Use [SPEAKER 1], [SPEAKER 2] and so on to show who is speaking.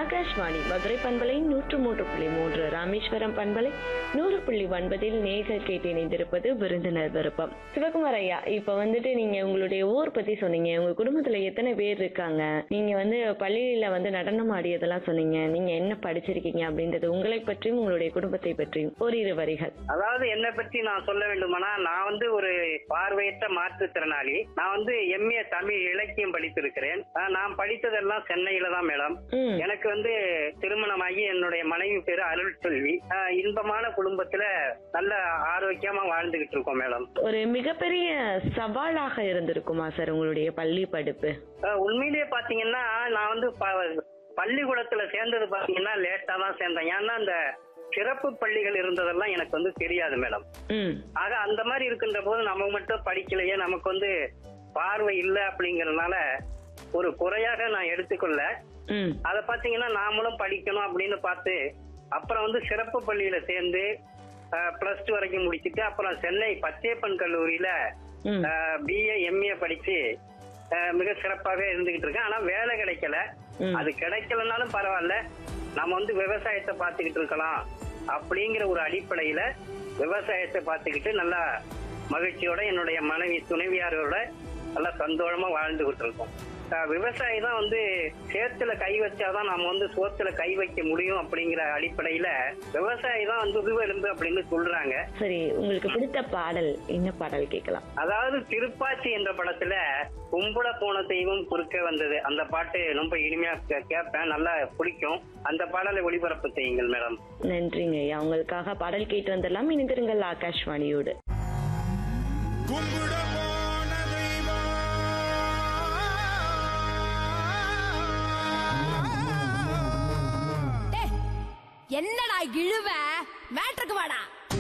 [SPEAKER 1] ஆகாஷ்வாணி மதுரை பண்பலை நூற்று மூன்று புள்ளி மூன்று ராமேஸ்வரம் பண்பலை நூறு புள்ளி ஒன்பதில் நேர்கள் கேட்டு இணைந்திருப்பது விருந்தினர் விருப்பம் சிவகுமார் ஐயா இப்ப வந்துட்டு நீங்க உங்களுடைய ஊர் பத்தி சொன்னீங்க உங்க குடும்பத்துல எத்தனை பேர் இருக்காங்க நீங்க வந்து பள்ளியில வந்து நடனம் ஆடியதெல்லாம் சொன்னீங்க நீங்க என்ன படிச்சிருக்கீங்க அப்படின்றது உங்களை பற்றியும் உங்களுடைய குடும்பத்தை பற்றியும் ஓரிரு வரிகள்
[SPEAKER 2] அதாவது என்னை பற்றி நான் சொல்ல வேண்டுமானா நான் வந்து ஒரு பார்வையற்ற மாற்றுத்திறனாளி நான் வந்து எம்ஏ தமிழ் இலக்கியம் படித்திருக்கிறேன் ஆஹ் நான் படித்ததெல்லாம் சென்னையில தான் மேடம்
[SPEAKER 1] ம்
[SPEAKER 2] எனக்கு வந்து திருமணமாகி என்னுடைய மனைவி பேரு அருள் செல்வி ஆஹ் இன்பமான குடும்பத்துல நல்ல ஆரோக்கியமா வாழ்ந்துகிட்டு இருக்கோம் மேடம்
[SPEAKER 1] ஒரு மிகப்பெரிய சவாலாக இருந்திருக்குமா சார் உங்களுடைய பள்ளி படிப்பு
[SPEAKER 2] ஆஹ் உண்மையிலேயே பாத்தீங்கன்னா நான் வந்து ப- பள்ளிக்கூடத்துல சேர்ந்தது பாத்தீங்கன்னா லேட்டா தான் சேர்ந்தேன் ஏன்னா அந்த சிறப்பு பள்ளிகள் இருந்ததெல்லாம் எனக்கு வந்து தெரியாது மேடம்
[SPEAKER 1] ம்
[SPEAKER 2] ஆக அந்த மாதிரி இருக்கின்ற போது நம்ம மட்டும் படிக்கலையே நமக்கு வந்து பார்வை இல்லை அப்படிங்கறதுனால ஒரு குறையாக நான் எடுத்துக்கொள்ள
[SPEAKER 1] ம்
[SPEAKER 2] அதை பாத்தீங்கன்னா நாமளும் படிக்கணும் அப்படின்னு பார்த்து அப்புறம் வந்து சிறப்பு பள்ளியில சேர்ந்து பிளஸ் டூ வரைக்கும் முடிச்சுட்டு அப்புறம் சென்னை பச்சையப்பன் கல்லூரியில
[SPEAKER 1] ம்
[SPEAKER 2] பிஏ எம்ஏ படிச்சு அஹ், மிக சிறப்பாகவே இருந்துகிட்டு இருக்கேன் ஆனா வேலை கிடைக்கல
[SPEAKER 1] ம்.
[SPEAKER 2] அது கிடைக்கலனாலும் பரவாயில்ல நம்ம வந்து விவசாயத்தை பார்த்துக்கிட்டு இருக்கலாம் அப்படிங்கிற ஒரு அடிப்படையில விவசாயத்தை பார்த்துக்கிட்டு நல்லா மகிழ்ச்சியோட என்னுடைய மனைவி துணைவியாரோட நல்லா சந்தோஷமா வாழ்ந்துகிட்டு இருக்கோம் அஹ், விவசாயி தான் வந்து சேத்துல கை வச்சாதான் நம்ம வந்து சோத்துல கை வைக்க முடியும் அப்படிங்கிற அடிப்படையில விவசாயி தான் வந்து உருவெலும்பு அப்படின்னு சொல்றாங்க
[SPEAKER 1] சரி உங்களுக்கு பிடித்த பாடல் என்ன பாடல் கேட்கலாம்
[SPEAKER 2] அதாவது திருப்பாச்சி என்ற படத்துல கும்பல போன தெய்வம் குறுக்க வந்தது அந்த பாட்டு ரொம்ப இனிமையா கே- கேட்பேன் நல்லா பிடிக்கும் அந்த பாடலை ஒளிபரப்பு செய்யுங்கள் மேடம்
[SPEAKER 1] நன்றிங்க ஐயா உங்களுக்காக பாடல் கேட்டு வந்துடலாம் இணைந்திருங்கள் ஆகாஷ்வாணியோடு
[SPEAKER 3] கும்பிட போன தெய்வம்
[SPEAKER 4] டேய், என்னடா இழுவ மேட்ருக்கு வாடா